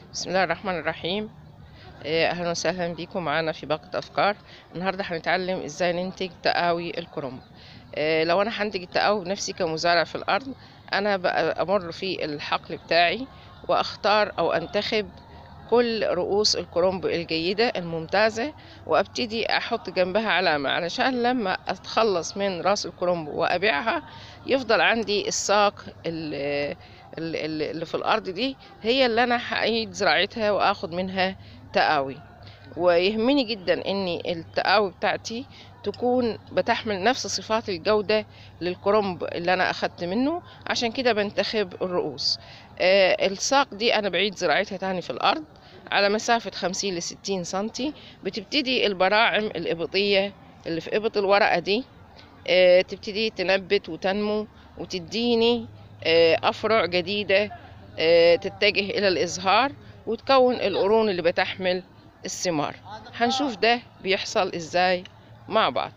بسم الله الرحمن الرحيم آه، اهلا وسهلا بيكم معانا في باقة افكار النهارده هنتعلم ازاي ننتج تقاوي الكرنب آه، لو انا هنتج التقاوي بنفسي كمزارع في الارض انا بقى امر في الحقل بتاعي واختار او انتخب كل رؤوس الكرنب الجيدة الممتازة وابتدي احط جنبها علامة علشان لما اتخلص من راس الكرنب وابيعها يفضل عندي الساق ال- ال- ال- اللي في الارض دي هي اللي انا هعيد زراعتها واخد منها تقاوي ويهمني جدا ان التقاوي بتاعتي تكون بتحمل نفس صفات الجودة للكرنب اللي انا اخدت منه عشان كده بنتخب الرؤوس آه الساق دي انا بعيد زراعتها تاني في الارض على مسافة خمسين لستين سنتي بتبتدي البراعم الإبطية اللي في إبط الورقة دي آه تبتدي تنبت وتنمو وتديني آه أفرع جديدة آه تتجه إلى الإزهار وتكون القرون اللي بتحمل الثمار هنشوف ده بيحصل إزاي مع بعض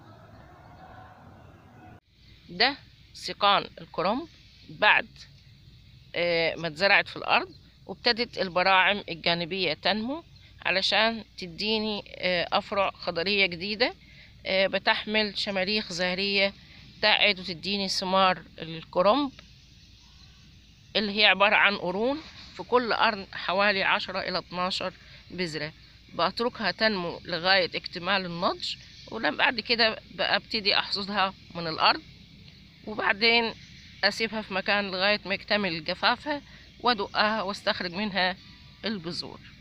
ده سيقان الكرنب بعد آه، ما اتزرعت في الأرض وابتدت البراعم الجانبية تنمو علشان تديني آه، أفرع خضرية جديدة آه، بتحمل شماريخ زهرية تعد وتديني ثمار الكرنب اللي هي عبارة عن قرون في كل قرن حوالي عشرة إلى اتناشر بذرة بتركها تنمو لغاية اكتمال النضج ولما بعد كده ببتدي أحصدها من الأرض وبعدين أسيبها في مكان لغاية ما يكتمل جفافها وأدقها واستخرج منها البذور